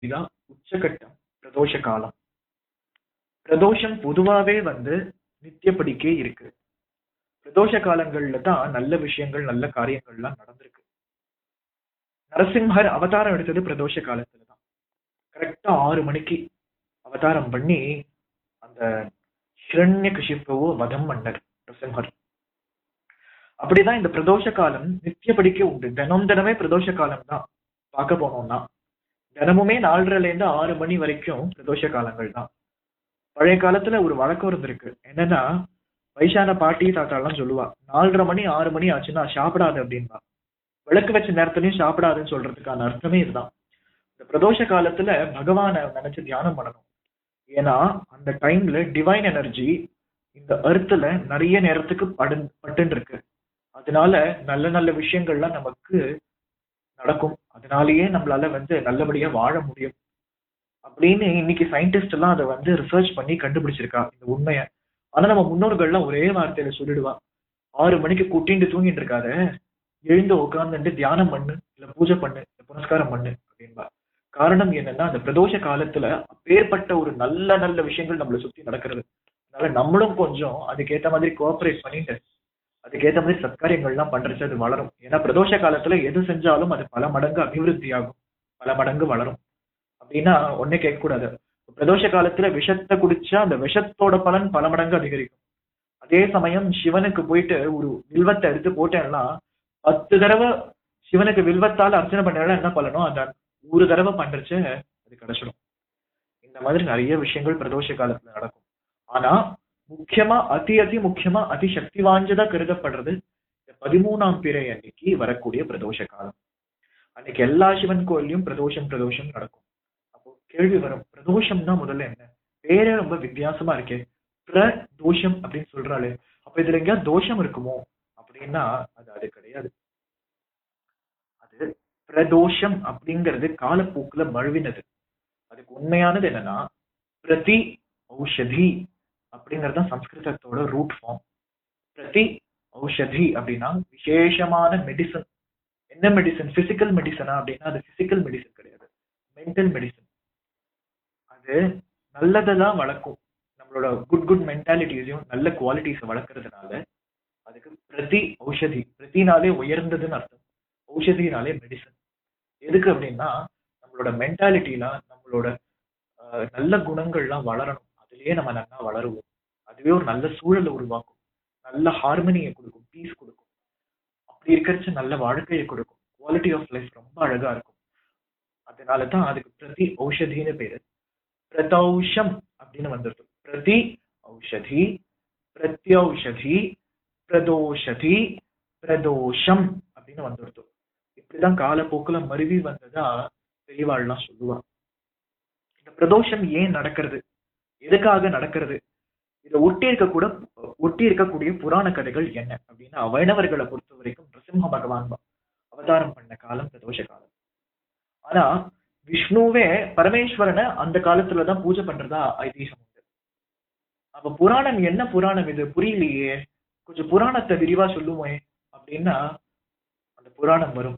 இதுதான் உச்சகட்டம் பிரதோஷ காலம் பிரதோஷம் பொதுவாவே வந்து நித்தியப்படிக்கே இருக்கு பிரதோஷ காலங்கள்ல தான் நல்ல விஷயங்கள் நல்ல காரியங்கள்லாம் நடந்திருக்கு நரசிம்ஹர் அவதாரம் எடுத்தது பிரதோஷ காலத்துல தான் கரெக்டா ஆறு மணிக்கு அவதாரம் பண்ணி அந்த ஹிரண்ய கஷிப்பவோ வதம் பண்ணர் நரசிம்ஹர் அப்படிதான் இந்த பிரதோஷ காலம் நித்தியப்படிக்கே உண்டு தினம் தினமே பிரதோஷ காலம் தான் பார்க்க போனோம்னா தினமுமே நாலரைல இருந்து ஆறு மணி வரைக்கும் பிரதோஷ காலங்கள் தான் பழைய காலத்துல ஒரு வழக்கம் இருந்திருக்கு என்னன்னா வயசான பாட்டி தாத்தா எல்லாம் சொல்லுவா நாலரை மணி ஆறு மணி ஆச்சுன்னா சாப்பிடாது அப்படின்பா விளக்கு வச்ச நேரத்துலயும் சாப்பிடாதுன்னு சொல்றதுக்கான அர்த்தமே இதுதான் இந்த பிரதோஷ காலத்துல பகவானை நினைச்சு தியானம் பண்ணணும் ஏன்னா அந்த டைம்ல டிவைன் எனர்ஜி இந்த அர்த்துல நிறைய நேரத்துக்கு படு பட்டுன்னு இருக்கு அதனால நல்ல நல்ல விஷயங்கள்லாம் நமக்கு நடக்கும் அதனாலேயே நம்மளால வந்து நல்லபடியா வாழ முடியும் அப்படின்னு இன்னைக்கு சயின்டிஸ்ட் எல்லாம் அதை வந்து ரிசர்ச் பண்ணி கண்டுபிடிச்சிருக்கா இந்த உண்மையை ஆனா நம்ம முன்னோர்கள்லாம் ஒரே வார்த்தையில சொல்லிடுவா ஆறு மணிக்கு கூட்டிட்டு தூங்கிட்டு இருக்காத எழுந்து உட்கார்ந்துட்டு தியானம் பண்ணு இல்ல பூஜை பண்ணு இல்ல புனஸ்காரம் பண்ணு அப்படின்பா காரணம் என்னன்னா அந்த பிரதோஷ காலத்துல அப்பேற்பட்ட ஒரு நல்ல நல்ல விஷயங்கள் நம்மளை சுத்தி நடக்கிறது அதனால நம்மளும் கொஞ்சம் அதுக்கேத்த மாதிரி கோஆபரேட் பண்ணிட்டு அதுக்கேத்த மாதிரி சத்காரியங்கள்லாம் பண்றச்சு அது வளரும் ஏன்னா பிரதோஷ காலத்துல எது செஞ்சாலும் அது பல மடங்கு அபிவிருத்தி ஆகும் பல மடங்கு வளரும் அப்படின்னா ஒன்னே கேட்கக்கூடாது பிரதோஷ காலத்துல விஷத்தை குடிச்சா அந்த விஷத்தோட பலன் பல மடங்கு அதிகரிக்கும் அதே சமயம் சிவனுக்கு போயிட்டு ஒரு வில்வத்தை எடுத்து போட்டேன்னா பத்து தடவை சிவனுக்கு வில்வத்தால் அர்ச்சனை பண்ணா என்ன பண்ணணும் அந்த ஒரு தடவை பண்றச்சு அது கிடைச்சிடும் இந்த மாதிரி நிறைய விஷயங்கள் பிரதோஷ காலத்துல நடக்கும் ஆனா முக்கியமா அதி அதி முக்கியமா அதி சக்தி வாய்ந்ததா கருதப்படுறது இந்த பதிமூணாம் பிறை அன்னைக்கு வரக்கூடிய பிரதோஷ காலம் அன்னைக்கு எல்லா சிவன் கோயிலையும் பிரதோஷம் பிரதோஷம் நடக்கும் அப்போ கேள்வி வரும் பிரதோஷம்னா முதல்ல என்ன பேரே ரொம்ப வித்தியாசமா இருக்கே பிரதோஷம் அப்படின்னு சொல்றாளே அப்ப இதுல எங்கேயா தோஷம் இருக்குமோ அப்படின்னா அது அது கிடையாது அது பிரதோஷம் அப்படிங்கிறது காலப்போக்குல மழுவினது அதுக்கு உண்மையானது என்னன்னா பிரதி ஔஷதி அப்படிங்கிறது தான் சம்ஸ்கிருதத்தோட ரூட் ஃபார்ம் பிரதி ஔஷதி அப்படின்னா விசேஷமான மெடிசன் என்ன மெடிசன் பிசிக்கல் மெடிசனா அப்படின்னா அது பிசிக்கல் மெடிசன் கிடையாது மென்டல் மெடிசன் அது நல்லதெல்லாம் வளர்க்கும் நம்மளோட குட் குட் மென்டாலிட்டிஸையும் நல்ல குவாலிட்டிஸை வளர்க்கறதுனால அதுக்கு பிரதி ஔஷதி பிரதினாலே உயர்ந்ததுன்னு அர்த்தம் ஔஷதினாலே மெடிசன் எதுக்கு அப்படின்னா நம்மளோட மென்டாலிட்டிலாம் நம்மளோட ஆஹ், நல்ல குணங்கள்லாம் வளரணும் அதுலயே நம்ம நல்லா வளருவோம் அதுவே ஒரு நல்ல சூழலை உருவாக்கும் நல்ல ஹார்மனியை கொடுக்கும் பீஸ் கொடுக்கும் அப்படி இருக்கிறச்சு நல்ல வாழ்க்கையை கொடுக்கும் குவாலிட்டி ஆஃப் லைஃப் ரொம்ப அழகா இருக்கும் அதனால தான் அதுக்கு பிரதி ஔஷதின்னு பேரு பிரதௌஷம் அப்படின்னு வந்துருது பிரதி ஔஷதி பிரத்யௌஷதி பிரதோஷதி பிரதோஷம் அப்படின்னு வந்துருது இப்படிதான் காலப்போக்குல மருவி வந்ததா பெரியவாள்லாம் சொல்லுவா இந்த பிரதோஷம் ஏன் நடக்கிறது எதுக்காக நடக்கிறது இதை ஒட்டி இருக்க கூட ஒட்டி இருக்கக்கூடிய புராண கதைகள் என்ன அப்படின்னா வைணவர்களை பொறுத்த வரைக்கும் நரசிம்ம பகவான் அவதாரம் பண்ண காலம் பிரதோஷ காலம் ஆனா விஷ்ணுவே பரமேஸ்வரனை அந்த காலத்துலதான் பூஜை பண்றதா ஐதீகம் உண்டு அப்ப புராணம் என்ன புராணம் இது புரியலையே கொஞ்சம் புராணத்தை விரிவா சொல்லுவோம் அப்படின்னா அந்த புராணம் வரும்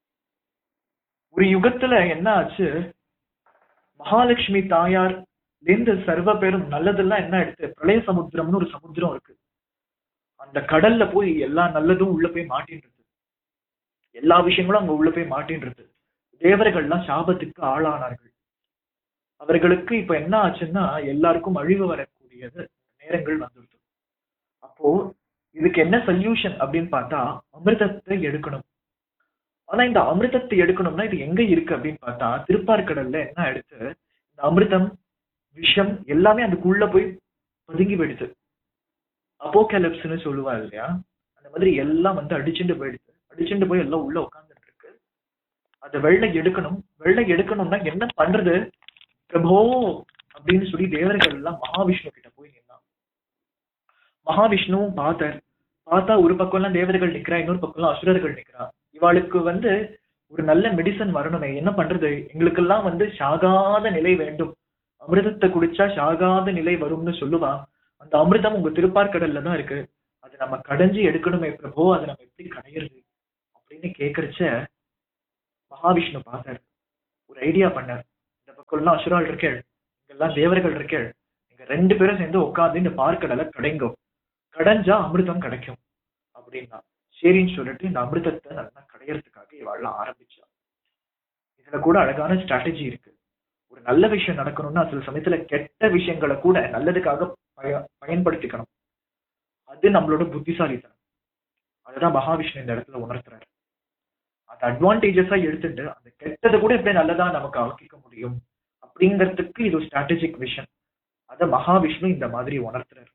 ஒரு யுகத்துல என்ன ஆச்சு மகாலட்சுமி தாயார் இருந்து சர்வ பேரும் நல்லதெல்லாம் என்ன எடுத்து பிரளய சமுத்திரம்னு ஒரு சமுத்திரம் இருக்கு அந்த கடல்ல போய் எல்லா நல்லதும் உள்ள போய் மாட்டின்றது எல்லா விஷயங்களும் அங்க உள்ள போய் மாட்டின்றது தேவர்கள்லாம் சாபத்துக்கு ஆளானார்கள் அவர்களுக்கு இப்ப என்ன ஆச்சுன்னா எல்லாருக்கும் அழிவு வரக்கூடியது நேரங்கள் வந்துருது அப்போ இதுக்கு என்ன சொல்யூஷன் அப்படின்னு பார்த்தா அமிர்தத்தை எடுக்கணும் ஆனா இந்த அமிர்தத்தை எடுக்கணும்னா இது எங்க இருக்கு அப்படின்னு பார்த்தா திருப்பார்கடல்ல என்ன எடுத்து இந்த அமிர்தம் விஷம் எல்லாமே அதுக்குள்ள போய் பதுங்கி போயிடுது அப்போகேலிப்ஸ்னு சொல்லுவா இல்லையா அந்த மாதிரி எல்லாம் வந்து அடிச்சுட்டு போயிடுது அடிச்சுட்டு போய் எல்லாம் உள்ள உட்கார்ந்துட்டு இருக்கு அதை வெள்ளை எடுக்கணும் வெள்ளை எடுக்கணும்னா என்ன பண்றது பிரபோ அப்படின்னு சொல்லி தேவர்கள் எல்லாம் மகாவிஷ்ணு கிட்ட போய் நின்னான் மகாவிஷ்ணுவும் பார்த்தார் பார்த்தா ஒரு பக்கம் எல்லாம் தேவர்கள் நிக்கிறா இன்னொரு பக்கம் எல்லாம் அசுரர்கள் நிக்கிறா இவாளுக்கு வந்து ஒரு நல்ல மெடிசன் வரணுமே என்ன பண்றது எங்களுக்கெல்லாம் வந்து சாகாத நிலை வேண்டும் அமிர்தத்தை குடிச்சா சாகாத நிலை வரும்னு சொல்லுவா அந்த அமிர்தம் உங்க திருப்பார்கடல்ல தான் இருக்கு அது நம்ம கடைஞ்சு எடுக்கணுமே பிரபோ அதை நம்ம எப்படி கடையிறது அப்படின்னு கேக்குறச்ச மகாவிஷ்ணு பார்த்தார் ஒரு ஐடியா பண்ணார் இந்த உங்களுக்குள்ள அசுரால் இருக்கேள் இங்கெல்லாம் தேவர்கள் இருக்கேள் நீங்க ரெண்டு பேரும் சேர்ந்து உட்கார்ந்து இந்த பார்க்கடலை கடைங்கோ கடைஞ்சா அமிர்தம் கிடைக்கும் அப்படின்னா சரின்னு சொல்லிட்டு இந்த அமிர்தத்தை நல்லா கடையறதுக்காக இவாள்லாம் ஆரம்பிச்சா இதுல கூட அழகான ஸ்ட்ராட்டஜி இருக்கு ஒரு நல்ல விஷயம் நடக்கணும்னா சில சமயத்துல கெட்ட விஷயங்களை கூட நல்லதுக்காக பய பயன்படுத்திக்கணும் அது நம்மளோட புத்திசாலித்தனம் அதுதான் மகாவிஷ்ணு இந்த இடத்துல உணர்த்துறாரு அந்த அட்வான்டேஜஸா எடுத்துட்டு அந்த கெட்டதை கூட எப்படி நல்லதா நமக்கு ஆக்கிக்க முடியும் அப்படிங்கிறதுக்கு இது ஒரு ஸ்ட்ராட்டஜிக் விஷன் அத மகாவிஷ்ணு இந்த மாதிரி உணர்த்துறாரு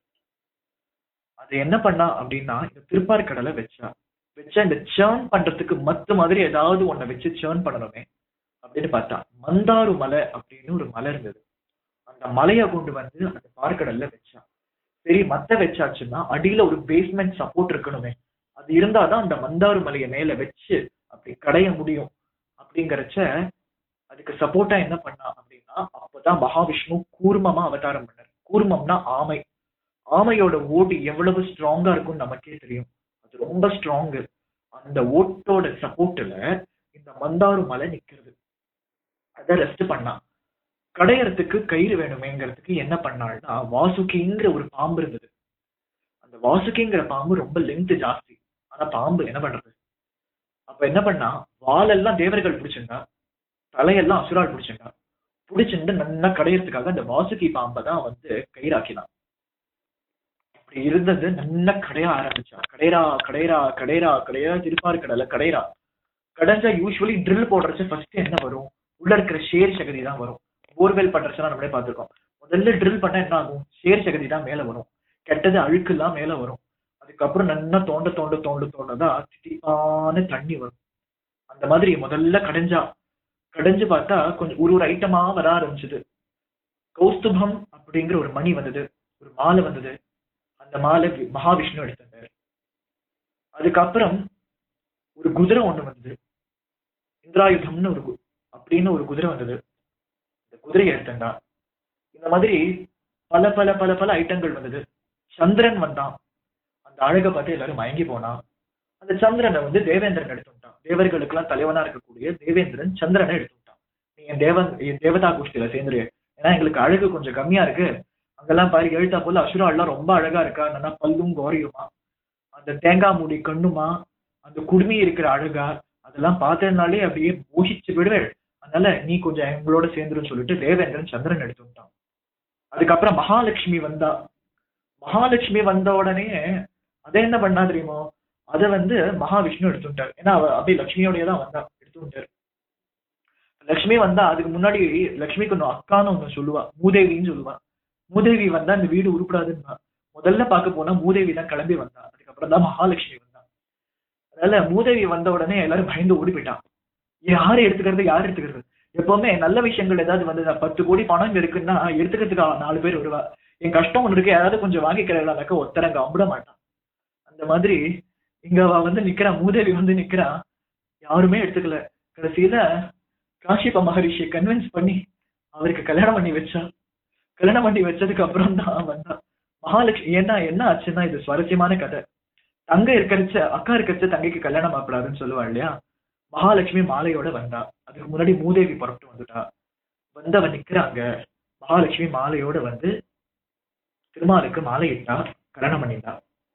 அது என்ன பண்ணா அப்படின்னா இந்த திருப்பார்கடலை வச்சா வச்சா இந்த சேர்ன் பண்றதுக்கு மத்த மாதிரி ஏதாவது ஒண்ண வச்சு சேர்ன் பண்ணணுமே அப்படின்னு பார்த்தா மந்தாரு மலை அப்படின்னு ஒரு மலை இருந்தது அந்த மலையை கொண்டு வந்து அந்த பார்க்கடல்ல வச்சா சரி மத்த வச்சாச்சுன்னா அடியில ஒரு பேஸ்மெண்ட் சப்போர்ட் இருக்கணுமே அது இருந்தாதான் அந்த மந்தாரு மலையை மேல வச்சு அப்படி கடைய முடியும் அப்படிங்கறச்ச அதுக்கு சப்போர்ட்டா என்ன பண்ணா அப்படின்னா அப்பதான் மகாவிஷ்ணு கூர்மமா அவதாரம் பண்ணார் கூர்மம்னா ஆமை ஆமையோட ஓடு எவ்வளவு ஸ்ட்ராங்கா இருக்கும்னு நமக்கே தெரியும் அது ரொம்ப ஸ்ட்ராங்கு அந்த ஓட்டோட சப்போர்ட்ல இந்த மந்தாரு மலை நிக்கிறது அதை ரெஸ்ட் பண்ணா கடையறதுக்கு கயிறு வேணுமேங்கிறதுக்கு என்ன பண்ணாள்னா வாசுகிங்கிற ஒரு பாம்பு இருந்தது அந்த வாசுகிங்கிற பாம்பு ரொம்ப லென்த் ஜாஸ்தி ஆனா பாம்பு என்ன பண்றது அப்ப என்ன பண்ணா வாலெல்லாம் தேவர்கள் பிடிச்சிருந்தா தலையெல்லாம் அசுரால் பிடிச்சிருந்தா பிடிச்சிருந்து நல்லா கடையறதுக்காக அந்த வாசுகி பாம்பை தான் வந்து கயிறாக்கினான் அப்படி இருந்தது நல்லா கடைய ஆரம்பிச்சா கடைரா கடைரா கடைரா கடையா திருப்பார் கடலை கடைரா கடைஞ்சா யூஸ்வலி ட்ரில் போடுறச்சு ஃபர்ஸ்ட் என்ன வரும் உள்ள இருக்கிற ஷேர் சகதி தான் வரும் போர்வெல் பண்றச்சுலாம் நம்மளே பார்த்திருக்கோம் முதல்ல ட்ரில் பண்ணா என்ன ஆகும் ஷேர் சகதி தான் மேல வரும் கெட்டது அழுக்கெல்லாம் மேல வரும் அதுக்கப்புறம் நல்லா தோண்ட தோண்ட தோண்ட தோண்டதான் திட்டிப்பான தண்ணி வரும் அந்த மாதிரி முதல்ல கடைஞ்சா கடைஞ்சு பார்த்தா கொஞ்சம் ஒரு ஒரு ஐட்டமா வர ஆரம்பிச்சது கௌஸ்துபம் அப்படிங்கிற ஒரு மணி வந்தது ஒரு மாலை வந்தது அந்த மாலை வி- மகாவிஷ்ணு எடுத்தாரு அதுக்கப்புறம் ஒரு குதிரை ஒண்ணு வந்தது இந்திராயுதம்னு ஒரு கு- அப்படின்னு ஒரு குதிரை வந்தது இந்த குதிரையை எடுத்தா இந்த மாதிரி பல பல பல பல ஐட்டங்கள் வந்தது சந்திரன் வந்தான் அந்த அழகை பார்த்து எல்லாரும் மயங்கி போனா அந்த சந்திரனை வந்து தேவேந்திரன் எடுத்து விட்டான் தேவர்களுக்கெல்லாம் தலைவனா இருக்கக்கூடிய தேவேந்திரன் சந்திரனை எடுத்து விட்டான் நீ என் தேவன் என் தேவதா கோஷ்டியில சேர்ந்துரு ஏன்னா எங்களுக்கு அழகு கொஞ்சம் கம்மியா இருக்கு அங்கெல்லாம் பாரு எழுத்தா போல அசுரா எல்லாம் ரொம்ப அழகா இருக்கா நல்லா பல்லும் கோரியுமா அந்த தேங்காய் மூடி கண்ணுமா அந்த குடுமி இருக்கிற அழகா அதெல்லாம் பார்த்ததுனாலே அப்படியே மோகிச்சு விடுவேள் அதனால நீ கொஞ்சம் எங்களோட சேர்ந்துருன்னு சொல்லிட்டு தேவேந்திரன் சந்திரன் எடுத்து விட்டான் அதுக்கப்புறம் மகாலட்சுமி வந்தா மகாலட்சுமி வந்த உடனே அதை என்ன பண்ணா தெரியுமோ அதை வந்து மகாவிஷ்ணு எடுத்துட்டார் ஏன்னா அவ அப்படியே லட்சுமியோடய தான் வந்தா எடுத்துட்டார் லட்சுமி வந்தா அதுக்கு முன்னாடி லட்சுமிக்கு ஒன்று அக்கான்னு ஒண்ணு சொல்லுவா மூதேவின்னு சொல்லுவா மூதேவி வந்தா இந்த வீடு உருப்படாதுன்னா முதல்ல பார்க்க போனா மூதேவி தான் கிளம்பி வந்தா அதுக்கப்புறம் தான் மகாலட்சுமி வந்தா அதனால மூதேவி வந்த உடனே எல்லாரும் பயந்து ஓடி போயிட்டான் யாரு எடுத்துக்கிறது யார் எடுத்துக்கிறது எப்பவுமே நல்ல விஷயங்கள் ஏதாவது வந்து நான் பத்து கோடி பணம் இங்க இருக்குன்னா எடுத்துக்கிறதுக்கு ஆ- நாலு பேர் வருவா என் கஷ்டம் ஒண்ணு இருக்கு யாராவது கொஞ்சம் வாங்கிக்கிறாங்கனாக்க ஒருத்தரங்க அம்பிட மாட்டான் அந்த மாதிரி இங்க அவ வந்து நிக்கிறா மூதேவி வந்து நிக்கிறா யாருமே எடுத்துக்கல கடைசியில காஷிப மகரிஷியை கன்வின்ஸ் பண்ணி அவருக்கு கல்யாணம் பண்ணி வச்சா கல்யாணம் பண்ணி வச்சதுக்கு அப்புறம் தான் வந்தா மகாலட்சுமி ஏன்னா என்ன ஆச்சுன்னா இது சுவாரஸ்யமான கதை தங்க இருக்கிறச்ச அக்கா இருக்கிறச்ச தங்கைக்கு கல்யாணம் ஆகப்படாதுன்னு சொல்லுவா இல்லையா மகாலட்சுமி மாலையோட வந்தா அதுக்கு முன்னாடி மூதேவி புறப்பட்டு வந்துட்டா வந்தவ நிக்கிறாங்க மகாலட்சுமி மாலையோட வந்து திருமாலுக்கு மாலையிட்டா கல்யாணம் பண்ணிட்டா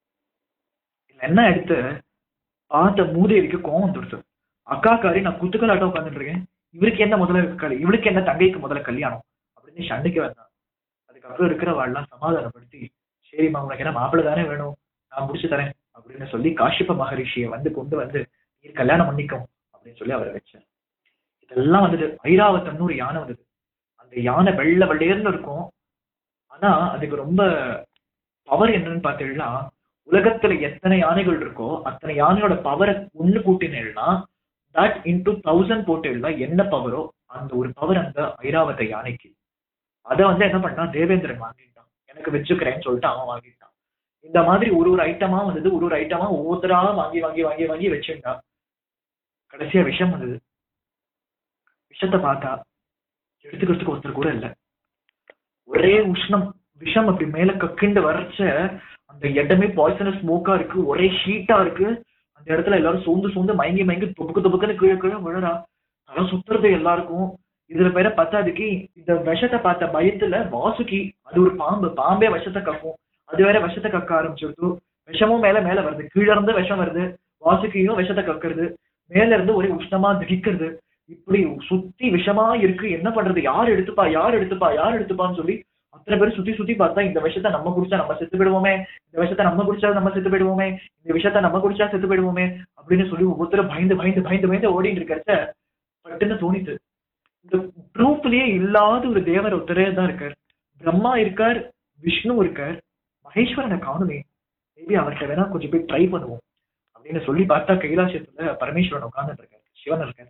இதுல என்ன எடுத்து பார்த்த மூதேவிக்கு கோவம் வந்துடுச்சு அக்காக்காரி நான் குத்துக்கலாட்டம் உட்காந்துட்டு இருக்கேன் இவருக்கு என்ன முதல்ல கல் இவளுக்கு என்ன தங்கைக்கு முதல்ல கல்யாணம் அப்படின்னு சண்டைக்கு வந்தான் அதுக்கப்புறம் இருக்கிறவாள்லாம் சமாதானப்படுத்தி சரிம்மா உனக்கு என்ன மாப்பிள்ளை தானே வேணும் நான் முடிச்சு தரேன் அப்படின்னு சொல்லி காஷிப மகரிஷியை வந்து கொண்டு வந்து நீ கல்யாணம் பண்ணிக்கும் அப்படின்னு சொல்லி அவரை வச்சேன் இதெல்லாம் வந்தது ஐராவத்தம்னு ஒரு யானை வந்தது அந்த யானை வெள்ளை வெள்ளையர்னு இருக்கும் ஆனா அதுக்கு ரொம்ப பவர் என்னன்னு பார்த்தீங்கன்னா உலகத்துல எத்தனை யானைகள் இருக்கோ அத்தனை யானையோட பவரை ஒண்ணு கூட்டினேன்னா தட் இன்டூ தௌசண்ட் போட்டேன்னா என்ன பவரோ அந்த ஒரு பவர் அந்த ஐராவத யானைக்கு அதை வந்து என்ன பண்ணா தேவேந்திரன் வாங்கிட்டான் எனக்கு வச்சுக்கிறேன்னு சொல்லிட்டு அவன் வாங்கிட்டான் இந்த மாதிரி ஒரு ஒரு ஐட்டமா வந்தது ஒரு ஒரு ஐட்டமா ஒவ்வொருத்தரா வாங்கி வாங்கி வாங்கி வாங்கி வச்சிருந்தான் கடைசியா விஷம் வந்தது விஷத்தை பார்த்தா எடுத்துக்கிறதுக்கு ஒருத்தர் கூட இல்ல ஒரே உஷ்ணம் விஷம் அப்படி மேல கக்கிண்டு வரைச்ச அந்த இடமே பாய்சனஸ் ஸ்மோக்கா இருக்கு ஒரே ஹீட்டா இருக்கு அந்த இடத்துல எல்லாரும் சோர்ந்து சோர்ந்து மயங்கி மயங்கி தொப்புக்கு தொப்புக்குன்னு கீழே கீழே விழறா தலை சுத்துறது எல்லாருக்கும் இதுல பேர பத்தாதுக்கு இந்த விஷத்தை பார்த்த பயத்துல வாசுகி அது ஒரு பாம்பு பாம்பே விஷத்தை கக்கும் அது வேற விஷத்தை கக்க ஆரம்பிச்சுடுத்து விஷமும் மேல மேல வருது கீழ இருந்து விஷம் வருது வாசுகியும் விஷத்தை கக்குறது மேல இருந்து ஒரே உஷ்ணமா திகிக்கிறது இப்படி சுத்தி விஷமா இருக்கு என்ன பண்றது யார் எடுத்துப்பா யார் எடுத்துப்பா யார் எடுத்துப்பான்னு சொல்லி அத்தனை பேர் சுத்தி சுத்தி பார்த்தா இந்த விஷத்தை நம்ம குடிச்சா நம்ம செத்து போயிடுவோமே இந்த விஷத்தை நம்ம குடிச்சா நம்ம செத்து போயிடுவோமே இந்த விஷத்தை நம்ம குடிச்சா செத்து போயிடுவோமே அப்படின்னு சொல்லி ஒவ்வொருத்தரும் பயந்து பயந்து பயந்து பயந்து ஓடிட்டு இருக்கிறத பட்டுன்னு தோணித்து இந்த ப்ரூஃப்லயே இல்லாத ஒரு தேவர் ஒருத்தரே தான் இருக்கார் பிரம்மா இருக்கார் விஷ்ணு இருக்கார் மகேஸ்வரனை காணுமே மேபி அவர்கிட்ட வேணா கொஞ்சம் போய் ட்ரை பண்ணுவோம் அப்படின்னு சொல்லி பார்த்தா கைலாசத்துல பரமேஸ்வரன் உட்கார்ந்துட்டு இருக்காரு சிவன் இருக்கார்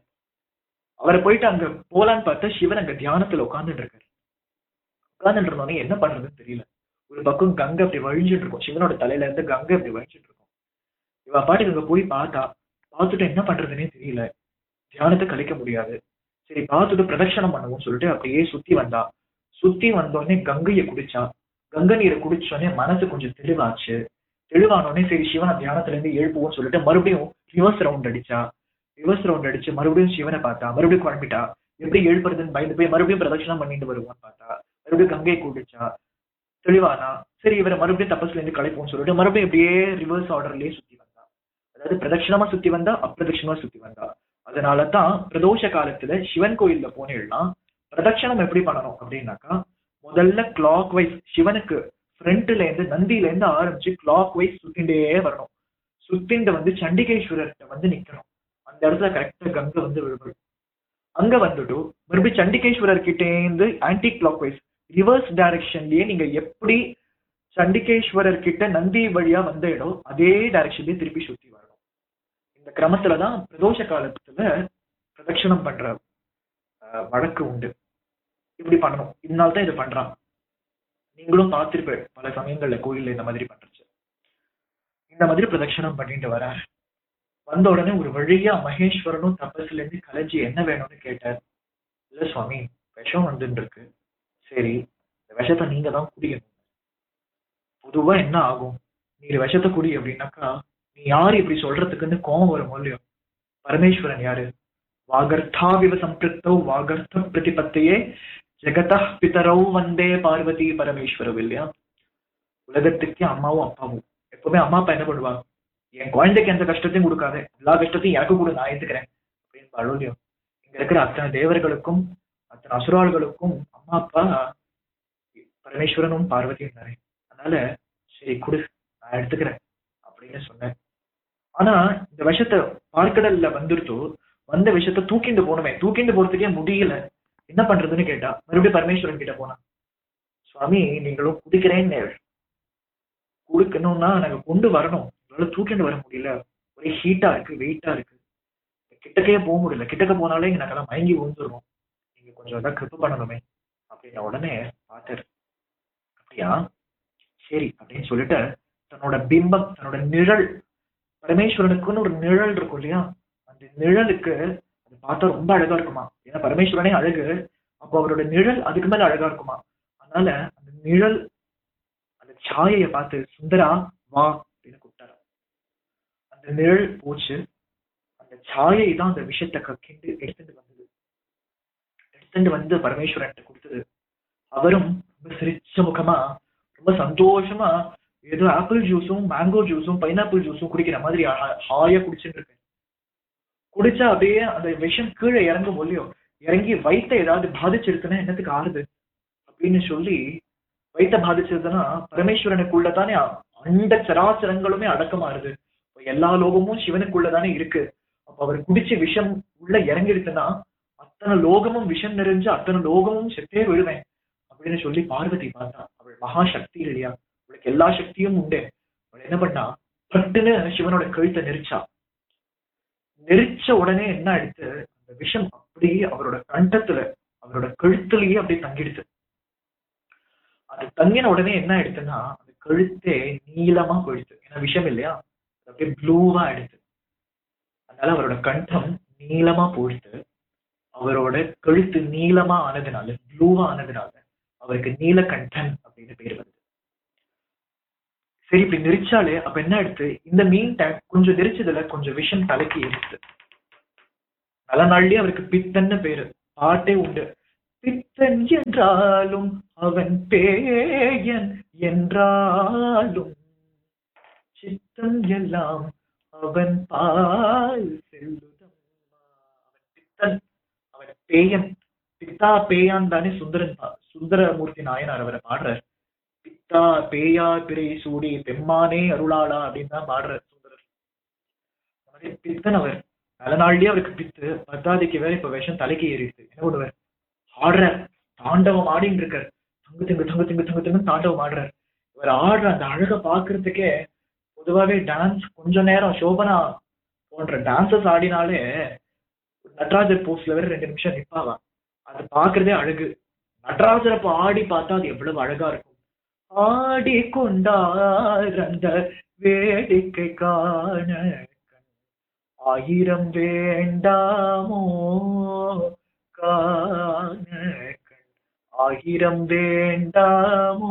அவரை போயிட்டு அங்க போலான்னு பார்த்தா சிவன் அங்க தியானத்துல உட்கார்ந்துட்டு இருக்காரு உட்கார்ந்துட்டு இருந்தோடனே என்ன பண்றதுன்னு தெரியல ஒரு பக்கம் கங்கை அப்படி வழிஞ்சிட்டு இருக்கும் சிவனோட தலையில இருந்து கங்கை அப்படி வழிஞ்சிட்டு இருக்கும் இவ பாட்டுக்கு அங்க போய் பார்த்தா பார்த்துட்டு என்ன பண்றதுன்னே தெரியல தியானத்தை கழிக்க முடியாது சரி பார்த்துட்டு பிரதட்சணம் பண்ணுவோம்னு சொல்லிட்டு அப்படியே சுத்தி வந்தா சுத்தி வந்தோடனே கங்கையை குடிச்சா கங்கை நீரை குடிச்சோடனே மனசு கொஞ்சம் தெளிவாச்சு தெளிவானோடனே சரி சிவனை தியானத்துல இருந்து எழுப்புவோம்னு சொல்லிட்டு மறுபடியும் ரிவர்ஸ் ரவுண்ட் அடிச்சா ரிவர்ஸ் ரவுண்ட் அடிச்சு மறுபடியும் சிவனை பார்த்தா மறுபடியும் குழம்பிட்டா எப்படி எழுப்புறதுன்னு பயந்து போய் மறுபடியும் பிரதட்சணம் பண்ணிட்டு வருவான்னு பார்த்தா மறுபடியும் கங்கையை குடிச்சா தெளிவானா சரி இவரை மறுபடியும் தபஸ்ல இருந்து கலைப்போம்னு சொல்லிட்டு மறுபடியும் அப்படியே ரிவர்ஸ் ஆர்டர்லயே சுத்தி வந்தா அதாவது பிரதட்சணமா சுத்தி வந்தா அப்பிரதட்சணமா சுத்தி வந்தா அதனால தான் பிரதோஷ காலத்துல சிவன் கோயில்ல போனேன்னா பிரதட்சணம் எப்படி பண்ணணும் அப்படின்னாக்கா முதல்ல கிளாக் வைஸ் சிவனுக்கு ஃப்ரண்ட்ல இருந்து நந்தியில இருந்து ஆரம்பிச்சு கிளாக் வைஸ் சுத்திண்டே வரணும் சுத்திண்டு வந்து சண்டிகேஸ்வரர்கிட்ட வந்து நிக்கணும் அந்த இடத்துல கரெக்டா கங்கை வந்து விழுவணும் அங்க வந்துட்டு மறுபடியும் சண்டிகேஸ்வரர் கிட்டே இருந்து ஆன்டி கிளாக் வைஸ் ரிவர்ஸ் டைரக்ஷன்லயே நீங்க எப்படி சண்டிகேஸ்வரர் கிட்ட நந்தி வழியா வந்த இடம் அதே டைரக்ஷன்லயே திருப்பி சுத்தி வரணும் இந்த கிரமத்துலதான் பிரதோஷ காலத்துல பிரதட்சணம் பண்ற அஹ், வழக்கு உண்டு இப்படி பண்ணணும் இதனால தான் இது பண்றான் நீங்களும் பார்த்திருப்ப பல சமயங்கள்ல கோயில்ல இந்த மாதிரி பண்றச்சு இந்த மாதிரி பிரதட்சணம் பண்ணிட்டு வர வந்த உடனே ஒரு வழியா மகேஸ்வரனும் தபஸ்ல இருந்து கலைஞ்சி என்ன வேணும்னு கேட்டார் இல்ல சுவாமி விஷம் வந்துட்டு இருக்கு சரி இந்த விஷத்தை நீங்க தான் குடிக்கணும் பொதுவா என்ன ஆகும் நீ விஷத்தை குடி அப்படின்னாக்கா நீ யாரு இப்படி சொல்றதுக்குன்னு கோபம் வரும் இல்லையோ பரமேஸ்வரன் யாரு வாகர்த்தாவிவ சம்பிருத்தௌ வாகர்த்த பிரதிபத்தையே ஜெகத பிதரவு வந்தே பார்வதி பரமேஸ்வரவு இல்லையா உலகத்துக்கே அம்மாவும் அப்பாவும் எப்பவுமே அம்மா அப்பா என்ன பண்ணுவா என் குழந்தைக்கு எந்த கஷ்டத்தையும் கொடுக்காத எல்லா கஷ்டத்தையும் எனக்கு கூட நான் ஏத்துக்கிறேன் அப்படின்னு பழலியோ இங்க இருக்கிற அத்தனை தேவர்களுக்கும் அத்தனை அசுராள்களுக்கும் அம்மா அப்பா பரமேஸ்வரனும் பார்வதியும் தானே அதனால சரி குடு நான் எடுத்துக்கிறேன் அப்படின்னு சொன்னேன் ஆனா இந்த விஷத்தை பார்க்கடல்ல வந்துருத்தோ வந்த விஷத்தை தூக்கிண்டு போகணுமே தூக்கிண்டு போறதுக்கே முடியல என்ன பண்றதுன்னு கேட்டா மறுபடியும் பரமேஸ்வரன் கிட்ட போனா சுவாமி நீங்களும் குடிக்கிறேன்னு கொடுக்கணும்னா நாங்க கொண்டு வரணும் உங்களால தூக்கிட்டு வர முடியல ஒரே ஹீட்டா இருக்கு வெயிட்டா இருக்கு கிட்டக்கே போக முடியல கிட்டக்க போனாலே இங்க நாங்கெல்லாம் மயங்கி விழுந்துருவோம் நீங்க கொஞ்சம் ஏதாவது கிருப்ப பண்ணணுமே அப்படின்ன உடனே பார்த்தாரு அப்படியா சரி அப்படின்னு சொல்லிட்டு தன்னோட பிம்பம் தன்னோட நிழல் பரமேஸ்வரனுக்குன்னு ஒரு நிழல் இருக்கும் இல்லையா அந்த நிழலுக்கு அது பார்த்தா ரொம்ப அழகா இருக்குமா ஏன்னா பரமேஸ்வரனே அழகு அப்போ அவரோட நிழல் அதுக்கு மேல அழகா இருக்குமா அதனால அந்த நிழல் அந்த சாயைய பார்த்து சுந்தரா வா அப்படின்னு கூப்பிட்டாரு அந்த நிழல் போச்சு அந்த சாயை தான் அந்த விஷயத்தை கக்கிண்டு எடுத்துட்டு வந்தது எடுத்துட்டு வந்து பரமேஸ்வரன் கொடுத்தது அவரும் ரொம்ப சிரிச்ச முகமா ரொம்ப சந்தோஷமா ஏதோ ஆப்பிள் ஜூஸும் மேங்கோ ஜூஸும் பைனாப்பிள் ஜூஸும் குடிக்கிற மாதிரி ஹா- ஹாயா குடிச்சுட்டு இருக்கேன் குடிச்சா அப்படியே அந்த விஷம் கீழே இறங்கும் இல்லையோ இறங்கி வயித்த ஏதாவது பாதிச்சிருக்குன்னா என்னத்துக்கு ஆறுது அப்படின்னு சொல்லி வயித்த பாதிச்சதுன்னா பரமேஸ்வரனுக்குள்ள தானே அண்ட சராசரங்களுமே அடக்கமாறுது இப்ப எல்லா லோகமும் சிவனுக்குள்ள தானே இருக்கு அப்ப அவர் குடிச்ச விஷம் உள்ள இறங்கிடுச்சுன்னா அத்தனை லோகமும் விஷம் நிறைஞ்சு அத்தனை லோகமும் செத்தே விழுவேன் அப்படின்னு சொல்லி பார்வதி பார்த்தா அவள் மகா சக்தி இல்லையா அவளுக்கு எல்லா சக்தியும் உண்டு அவள் என்ன பண்ணா பட்டுன்னு சிவனோட கழுத்தை நெரிச்சா நெரிச்ச உடனே என்ன ஆயிடுத்து அந்த விஷம் அப்படியே அவரோட கண்டத்துல அவரோட கழுத்துலயே அப்படியே தங்கிடுது அது தங்கின உடனே என்ன ஆயிடுச்சுன்னா அந்த கழுத்தே நீளமா போயிடுச்சு ஏன்னா விஷம் இல்லையா அது அப்படியே ப்ளூவா ஆயிடுச்சு அதனால அவரோட கண்டம் நீளமா போயிடுச்சு அவரோட கழுத்து நீளமா ஆனதுனால ப்ளூவா ஆனதுனால அவருக்கு நீலகண்டன் அப்படின்னு பேர் வருது சரி இப்படி நெரிச்சாலே அப்ப என்ன எடுத்து இந்த மீன் டைம் கொஞ்சம் நெரிச்சதுல கொஞ்சம் விஷம் தலைக்கு ஏறிச்சு நல்ல நாள்லயே அவருக்கு பித்தன்னு பேரு பாட்டே உண்டு பித்தன் என்றாலும் அவன் பேயன் என்றாலும் சித்தம் எல்லாம் அவன் பால் செல்லுதம்மா அவன் பித்தன் அவன் பேயன் பித்தா பேயான் தானே சுந்தரன் பா- சுந்தரமூர்த்தி நாயனார் அவரை பாடுறார் பித்தா பேயா பிறை சூடி பெம்மானே அருளாளா அப்படின்னு தான் பாடுறார் சுந்தரர் அந்த மாதிரி பித்தன் அவர் நல்ல நாள்லயே அவருக்கு பித்து பத்தாதிக்கு வேற இப்ப விஷம் தலைக்கு ஏறிடுது என்ன பண்ணுவார் ஆடுறார் தாண்டவம் ஆடின்னு இருக்கார் தங்கு திங்கு தங்கு திங்கு தங்கு திங்கு தாண்டவம் ஆடுறார் இவர் ஆடுற அந்த அழகை பாக்குறதுக்கே பொதுவாவே டான்ஸ் கொஞ்ச நேரம் சோபனா போன்ற டான்சஸ் ஆடினாலே நடராஜர் போஸ்ட்ல வேற ரெண்டு நிமிஷம் நிப்பாவா அது பாக்குறதே அழகு நடராஜர் அப்ப ஆடி பார்த்தா அது எவ்வளவு அழகா இருக்கும் ஆடி கொண்டார் அந்த வேடிக்கை காண கண் ஆயிரம் வேண்டாமோ காண கண் ஆயிரம் வேண்டாமோ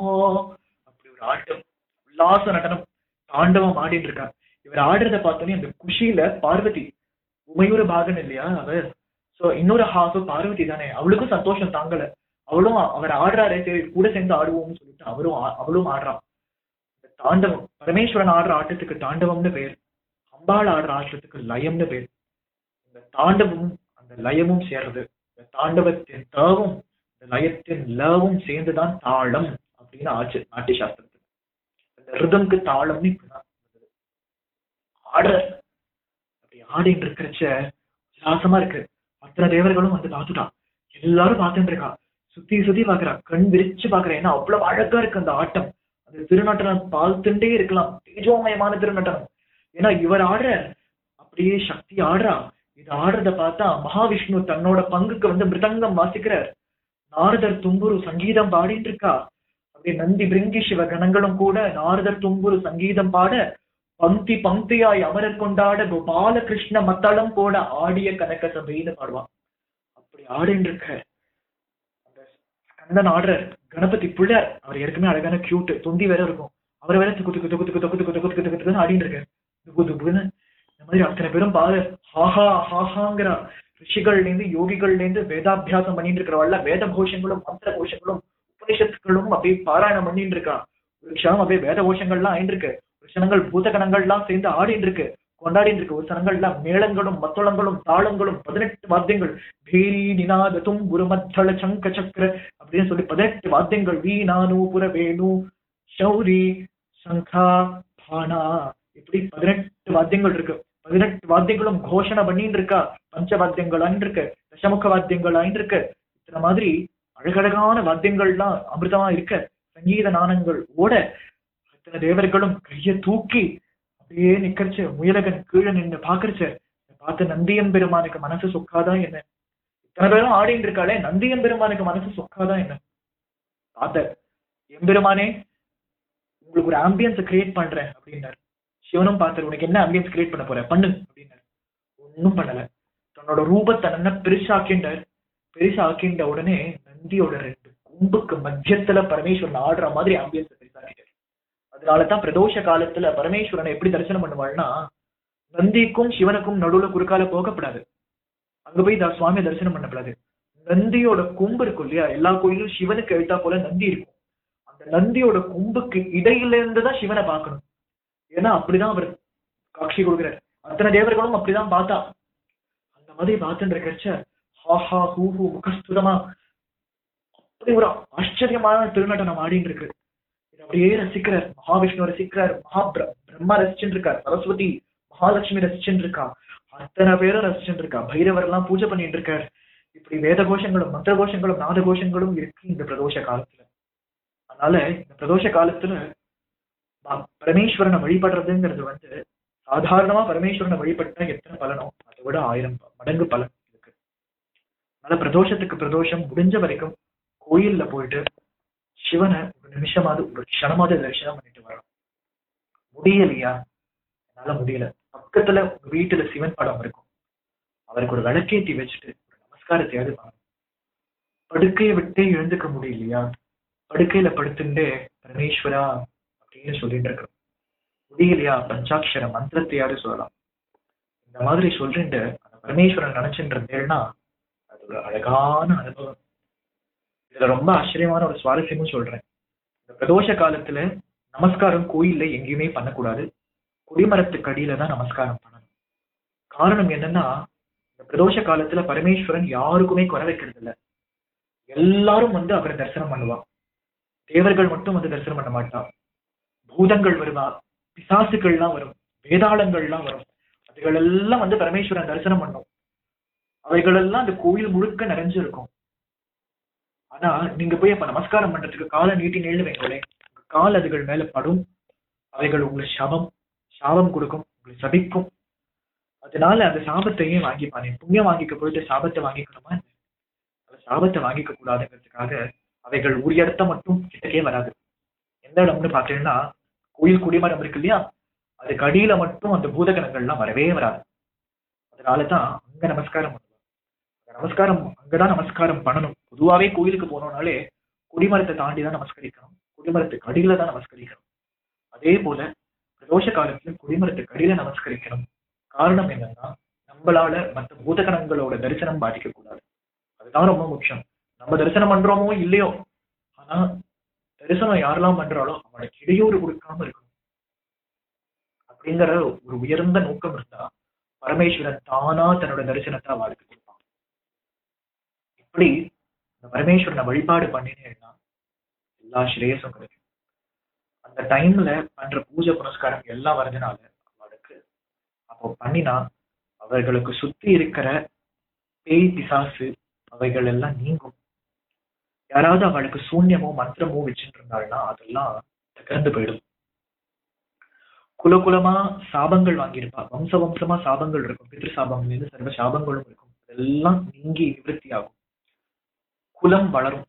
அப்படி ஒரு ஆட்டம் உல்லாச நடனம் தாண்டவம் ஆடிட்டு இருக்கார் இவர் ஆடுறத பார்த்தோன்னே அந்த குஷியில பார்வதி உமையூர பாகன் இல்லையா அவர் சோ இன்னொரு ஹாஃப் பார்வதி தானே அவளுக்கும் சந்தோஷம் தாங்கல அவளும் அவர் ஆடுறாரே சரி கூட சேர்ந்து ஆடுவோம்னு சொல்லிட்டு அவரும் ஆ- அவளும் ஆடுறான் இந்த தாண்டவம் பரமேஸ்வரன் ஆடுற ஆட்டத்துக்கு தாண்டவம்னு பேர் அம்பாள் ஆடுற ஆட்டத்துக்கு லயம்னு பேர் இந்த தாண்டவமும் அந்த லயமும் சேர்றது இந்த தாண்டவத்தின் தாவும் இந்த லயத்தின் லவும் சேர்ந்துதான் தாளம் அப்படின்னு ஆச்சு நாட்டிய சாஸ்திரத்துல இந்த ரிதம்க்கு தாளம்னு இப்படிதான் இருந்தது. ஆடுற அப்படி ஆடிட்டு இருக்கிறச்ச விலாசமா இருக்கு அத்தனை தேவர்களும் வந்து பார்த்துட்டான் எல்லாரும் பார்த்துட்டு இருக்கா சுத்தி சுத்தி பாக்குறா கண் விரிச்சு பாக்குறா ஏன்னா அவ்வளவு அழகா இருக்கு அந்த ஆட்டம் அந்த திருநட்டனம் பார்த்துட்டே இருக்கலாம் தேஜோமயமான திருநட்டனம் ஏன்னா இவர் ஆடுற அப்படியே சக்தி ஆடுறா இது ஆடுறத பார்த்தா மகாவிஷ்ணு தன்னோட பங்குக்கு வந்து மிருதங்கம் வாசிக்கிறார் நாரதர் தும்புரு சங்கீதம் பாடிட்டு இருக்கா அப்படியே நந்தி பிரிங்கி சிவ கணங்களும் கூட நாரதர் தும்புரு சங்கீதம் பாட பங்கி பங்கியாய் அமரர் கொண்டாட கோபால கிருஷ்ண மத்தளம் போட ஆடிய கனக சபைன்னு பாடுவான் அப்படி ஆடின்னு இருக்க அந்த ஸ்கந்தன் ஆடுறார் கணபதி பிள்ளையார் அவர் ஏற்கனவே அழகான கியூட் தொந்தி வேற இருக்கும் அவர் வேற துக்கு துக்கு துக்கு துக்கு துக்கு துக்கு துக்கு துக்கு துக்கு ஆடின்னு இருக்காரு துக்கு துக்குன்னு இந்த மாதிரி அத்தனை பேரும் பாரு ஹாஹா ஹாஹாங்கிற ரிஷிகள்ல இருந்து யோகிகள்ல இருந்து வேதாபியாசம் பண்ணிட்டு இருக்கிறவள்ள வேத கோஷங்களும் மந்திர கோஷங்களும் உபனிஷத்துகளும் அப்படியே பாராயணம் பண்ணிட்டு இருக்கா ஒரு க்ஷணம் அப்படியே வேத கோஷங்கள்லாம் ஆயிட்டு இருக்கு ஒரு க்ஷணங்கள் பூதகணங்கள்லாம் சேர்ந்து ஆடிட்டு இருக்கு கொண்டாடிட்டு இருக்கு ஒரு சனங்கள்லாம் மேளங்களும் மத்தளங்களும் தாளங்களும் பதினெட்டு வாத்தியங்கள் பேரி நினாத தும்புரு மத்தள சங்க சக்கர அப்படின்னு சொல்லி பதினெட்டு வாத்தியங்கள் வீணா நூபுர வேணு சௌரி சங்கா பானா இப்படி பதினெட்டு வாத்தியங்கள் இருக்கு பதினெட்டு வாத்தியங்களும் கோஷணை பண்ணிட்டு இருக்கா பஞ்ச வாத்தியங்கள் இருக்கு தசமுக வாத்தியங்கள் இருக்கு இந்த மாதிரி அழகழகான வாத்தியங்கள்லாம் அமிர்தமா இருக்க சங்கீத நாணங்கள் ஓட அத்தனை தேவர்களும் கைய தூக்கி அப்படியே நிக்கரிச்சு முயலகன் கீழே நின்று பாக்குறச்ச பார்த்து நந்தியம் பெருமானுக்கு மனசு சொக்காதா என்ன இத்தனை பேரும் ஆடிட்டு இருக்காளே நந்தியம் பெருமானுக்கு மனசு சொக்காதா என்ன பார்த்த எம்பெருமானே உங்களுக்கு ஒரு ஆம்பியன்ஸ் கிரியேட் பண்றேன் அப்படின்னாரு சிவனும் பார்த்தாரு உனக்கு என்ன ஆம்பியன்ஸ் கிரியேட் பண்ண போற பண்ணு அப்படின்னாரு ஒண்ணும் பண்ணல தன்னோட ரூபத்தை நல்லா பெருசாக்கிண்டார் பெருசாக்கின்ற உடனே நந்தியோட ரெண்டு கும்புக்கு மத்தியத்துல பரமேஸ்வரன் ஆடுற மாதிரி ஆம்பியன்ஸ் பெருசாக்கிட்டார் அதனாலதான் பிரதோஷ காலத்துல பரமேஸ்வரனை எப்படி தரிசனம் பண்ணுவாள்னா நந்திக்கும் சிவனுக்கும் நடுவுல குறுக்கால போகப்படாது அங்க போய் த- சுவாமியை தரிசனம் பண்ணப்படாது நந்தியோட கொம்பு இருக்கும் இல்லையா எல்லா கோயிலும் சிவனுக்கு எழுத்தா போல நந்தி இருக்கும் அந்த நந்தியோட கொம்புக்கு இடையில இருந்து தான் சிவனை பார்க்கணும் ஏன்னா அப்படிதான் அவர் காட்சி கொடுக்கிறார் அத்தனை தேவர்களும் அப்படிதான் பார்த்தா அந்த மாதிரி பார்த்துட்டு இருக்கச்ச ஹாஹா ஹூஹு முகஸ்துதமா அப்படி ஒரு ஆச்சரியமான திருநடனம் ஆடின்னு இருக்கு இதை அப்படியே ரசிக்கிறார் மகாவிஷ்ணு ரசிக்கிறார் மகா பிர- பிரம்மா ரசிச்சுட்டு இருக்கார் சரஸ்வதி மகாலட்சுமி ரசிச்சுட்டு இருக்கா அத்தனை பேரும் ரசிச்சுட்டு இருக்கா பைரவர் எல்லாம் பூஜை பண்ணிட்டு இருக்கார் இப்படி வேத கோஷங்களும் மந்திர கோஷங்களும் நாத கோஷங்களும் இருக்கு இந்த பிரதோஷ காலத்துல அதனால இந்த பிரதோஷ காலத்துல ப- பரமேஸ்வரனை வழிபடுறதுங்கிறது வந்து சாதாரணமா பரமேஸ்வரனை வழிபட்டா எத்தனை பலனோ அதை விட ஆயிரம் ப- மடங்கு பலன் இருக்கு அதனால பிரதோஷத்துக்கு பிரதோஷம் முடிஞ்ச வரைக்கும் கோயில்ல போயிட்டு சிவனை ஒரு நிமிஷமாவது ஒரு க்ஷணமாவது தரிசனம் பண்ணிட்டு வரோம் முடியலையா என்னால முடியல பக்கத்துல உங்க வீட்டுல சிவன் படம் இருக்கும் அவருக்கு ஒரு விளக்கேத்தி வச்சுட்டு ஒரு நமஸ்காரத்தையாவது பண்ணணும் படுக்கையை விட்டே எழுந்துக்க முடியலையா படுக்கையில படுத்துட்டே பரமேஸ்வரா அப்படின்னு சொல்லிட்டு இருக்கிறோம் முடியலையா பஞ்சாட்சர மந்திரத்தையாவது சொல்லலாம் இந்த மாதிரி சொல்லிட்டு அந்த பரமேஸ்வரன் நினைச்சுட்டு இருந்தேன்னா அது ஒரு அழகான அனுபவம் இதுல ரொம்ப ஆச்சரியமான ஒரு சுவாரஸ்யமும் சொல்றேன் இந்த பிரதோஷ காலத்துல நமஸ்காரம் கோயில்ல எங்கேயுமே பண்ணக்கூடாது கொடிமரத்துக்கு அடியில தான் நமஸ்காரம் பண்ணணும் காரணம் என்னன்னா இந்த பிரதோஷ காலத்துல பரமேஸ்வரன் யாருக்குமே குறை வைக்கிறது இல்ல எல்லாரும் வந்து அவரை தரிசனம் பண்ணுவா தேவர்கள் மட்டும் வந்து தரிசனம் பண்ண மாட்டா பூதங்கள் வருவா பிசாசுகள்லாம் வரும் வேதாளங்கள்லாம் வரும் அதுகளெல்லாம் வந்து பரமேஸ்வரன் தரிசனம் பண்ணும் அவைகளெல்லாம் அந்த கோயில் முழுக்க நிறைஞ்சு இருக்கும் ஆனா நீங்க போய் அப்ப நமஸ்காரம் பண்றதுக்கு காலை நீட்டி நின்று வைங்களேன் உங்க கால் அதுகள் மேல படும் அவைகள் உங்களுக்கு சபம் சாபம் கொடுக்கும் உங்களை சபிக்கும் அதனால அந்த சாபத்தையும் வாங்கிப்பானே புண்ணியம் வாங்கிக்க போயிட்டு சாபத்தை வாங்கிக்கணுமா என்ன? அந்த சாபத்தை வாங்கிக்க கூடாதுங்கிறதுக்காக அவைகள் ஒரு இடத்த மட்டும் கிட்டக்கே வராது எந்த இடம்னு பார்த்தீங்கன்னா கோயில் குடிமரம் இருக்கு இல்லையா அதுக்கு அடியில மட்டும் அந்த பூதகணங்கள்லாம் வரவே வராது அதனாலதான் அங்க நமஸ்காரம் பண்ணுவாங்க அந்த நமஸ்காரம் அங்கதான் நமஸ்காரம் பண்ணணும் பொதுவாவே கோயிலுக்கு போனோம்னாலே குடிமரத்தை தாண்டி தான் நமஸ்கரிக்கணும் குடிமரத்துக்கு அடியில தான் நமஸ்கரிக்கணும் அதே போல பிரதோஷ காலத்துல குடிமரத்துக்கு அடியில நமஸ்கரிக்கணும் காரணம் என்னன்னா நம்மளால மற்ற பூதகணங்களோட தரிசனம் பாதிக்க கூடாது அதுதான் ரொம்ப முக்கியம் நம்ம தரிசனம் பண்றோமோ இல்லையோ ஆனா தரிசனம் யாரெல்லாம் பண்றாளோ அவனுக்கு இடையூறு கொடுக்காம இருக்கணும் அப்படிங்கிற ஒரு உயர்ந்த நோக்கம் இருந்தா பரமேஸ்வரன் தானா தன்னோட தரிசனத்தை அவளுக்கு கொடுப்பான் இப்படி இந்த பரமேஸ்வரனை வழிபாடு பண்ணினேன்னா எல்லா ஸ்ரேயஸும் கிடைக்கும் அந்த டைம்ல பண்ற பூஜை புனஸ்காரம் எல்லாம் வரதுனால அவளுக்கு அப்போ பண்ணினா அவர்களுக்கு சுத்தி இருக்கிற பேய் பிசாசு அவைகள் எல்லாம் நீங்கும் யாராவது அவளுக்கு சூன்யமோ மந்திரமோ வச்சுட்டு இருந்தாள்னா அதெல்லாம் தகர்ந்து போயிடும் குலகுலமா சாபங்கள் வாங்கியிருப்பா வம்ச வம்சமா சாபங்கள் இருக்கும் பித்ரு சாபங்கள்ல இருந்து சர்வ சாபங்களும் இருக்கும் அதெல்லாம் நீங்கி நிவர்த்தி ஆகும் குலம் வளரும்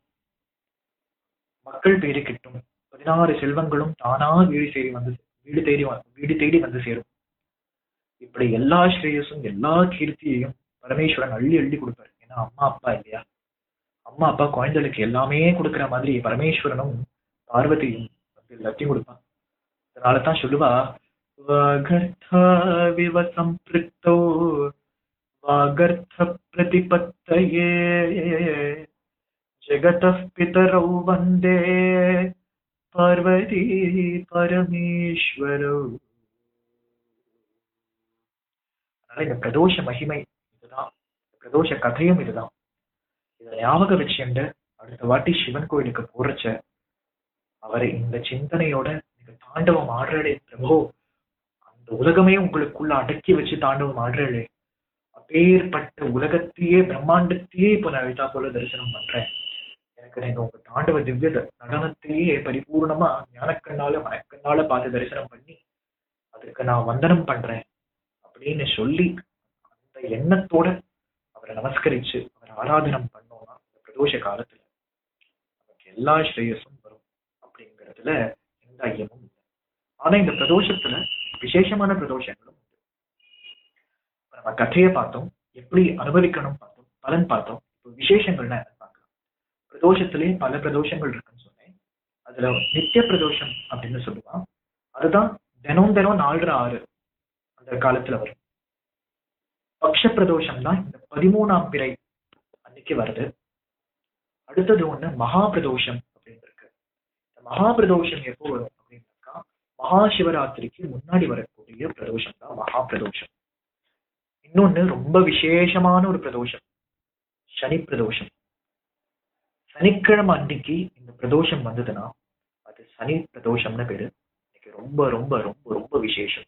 மக்கள் பேரு கிட்டும் பதினாறு செல்வங்களும் தானா வீடு தேடி வந்து வீடு தேடி வ- வீடு தேடி வந்து சேரும் இப்படி எல்லா ஸ்ரேயஸும் எல்லா கீர்த்தியையும் பரமேஸ்வரன் அள்ளி அள்ளி கொடுப்பாரு ஏன்னா அம்மா அப்பா இல்லையா அம்மா அப்பா குழந்தைகளுக்கு எல்லாமே கொடுக்கிற மாதிரி பரமேஸ்வரனும் பார்வதியும் வந்து எல்லாத்தையும் கொடுப்பான் அதனால தான் சொல்லுவா வாகர்த்தாவிவ சம்பிருக்தோ வாகர்த்த பிரதிபத்தயே ஜெகத பிதரௌ வந்தே பார்வதி பரமேஸ்வரோ அதனால இந்த பிரதோஷ மகிமை இதுதான் இந்த பிரதோஷ கதையும் இதுதான் இதை ஞாபகம் வச்சுண்டு அடுத்த வாட்டி சிவன் கோயிலுக்கு போறச்ச அவரை இந்த சிந்தனையோட நீங்க தாண்டவம் ஆடுறே பிரபு அந்த உலகமே உங்களுக்குள்ள அடக்கி வச்சு தாண்டவம் ஆடுறே அப்பேற்பட்ட உலகத்தையே பிரம்மாண்டத்தையே இப்ப நான் எழுதா போல தரிசனம் பண்றேன் எனக்கு நீங்க உங்க தாண்டவ திவ்ய த- நடனத்தையே பரிபூர்ணமா ஞானக்கண்ணால மனக்கண்ணால பார்த்து தரிசனம் பண்ணி அதுக்கு நான் வந்தனம் பண்றேன் அப்படின்னு சொல்லி அந்த எண்ணத்தோட அவரை நமஸ்கரிச்சு அவரை ஆராதனம் பண்ணோம்னா இந்த பிரதோஷ காலத்துல நமக்கு எல்லா ஸ்ரேயஸும் வரும் அப்படிங்கிறதுல எந்த ஐயமும் இல்லை ஆனா இந்த பிரதோஷத்துல விசேஷமான பிரதோஷங்களும் உண்டு இப்ப நம்ம கதையை பார்த்தோம் எப்படி அனுபவிக்கணும் பார்த்தோம் பலன் பார்த்தோம் இப்போ விசேஷங்கள்னா என்னன்னு பார்க்கலாம் பிரதோஷத்திலேயே பல பிரதோஷங்கள் இருக்குன்னு சொன்னேன் அதுல நித்திய பிரதோஷம் அப்படின்னு சொல்லுவான் அதுதான் தினம் தினம் நாலு ஆறு அந்த காலத்துல வரும் பக்ஷ பிரதோஷம் தான் இந்த பதிமூணாம் பிறை அன்னைக்கு வருது அடுத்தது ஒண்ணு மகா பிரதோஷம் அப்படின்னு இருக்கு இந்த மகா பிரதோஷம் எப்போ வரும் அப்படின்னாக்கா மகா சிவராத்திரிக்கு முன்னாடி வரக்கூடிய பிரதோஷம் தான் மகா பிரதோஷம் இன்னொன்னு ரொம்ப விசேஷமான ஒரு பிரதோஷம் சனி பிரதோஷம் சனிக்கிழமை அன்னைக்கு இந்த பிரதோஷம் வந்ததுன்னா அது சனி பிரதோஷம்னு பேரு இன்னைக்கு ரொம்ப ரொம்ப ரொம்ப ரொம்ப விசேஷம்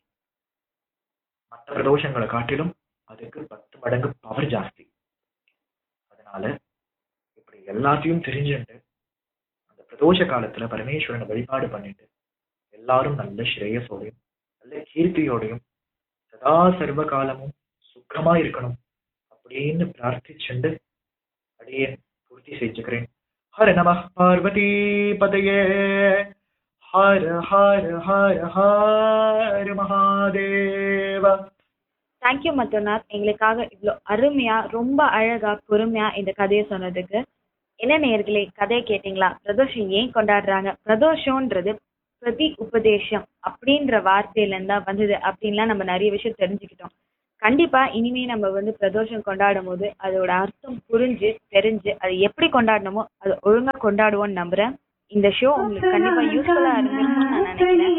மற்ற பிரதோஷங்களை காட்டிலும் அதுக்கு பத்து மடங்கு பவர் ஜாஸ்தி அதனால இப்படி எல்லாத்தையும் தெரிஞ்சுட்டு அந்த பிரதோஷ காலத்துல பரமேஸ்வரனை வழிபாடு பண்ணிட்டு எல்லாரும் நல்ல ஸ்ரேயஸோடையும் நல்ல கீர்த்தியோடையும் சதா சர்வ காலமும் சுக்கமா இருக்கணும் அப்படின்னு பிரார்த்திச்சுண்டு அடியே பூர்த்தி செஞ்சுக்கிறேன் ஹர நம பார்வதி பதையே ஹர ஹர ஹர ஹர மகாதேவ தேங்க்யூ மத்துநாத் எங்களுக்காக இவ்வளோ அருமையா ரொம்ப அழகா பொறுமையா இந்த கதையை சொன்னதுக்கு என்ன நேயர்களே கதையை கேட்டிங்களா பிரதோஷம் ஏன் கொண்டாடுறாங்க பிரதோஷம்ன்றது பிரதி உபதேசம் அப்படின்ற வார்த்தையில இருந்தா வந்தது அப்படின்லாம் நம்ம நிறைய விஷயம் தெரிஞ்சுக்கிட்டோம் கண்டிப்பா இனிமே நம்ம வந்து பிரதோஷம் கொண்டாடும் போது அதோட அர்த்தம் புரிஞ்சு தெரிஞ்சு அது எப்படி கொண்டாடணுமோ அது ஒழுங்கா கொண்டாடுவோம்னு நம்புறேன் இந்த ஷோ உங்களுக்கு கண்டிப்பா யூஸ்ஃபுல்லா இருந்திருக்கும்னு நான் நினைக்கிறேன்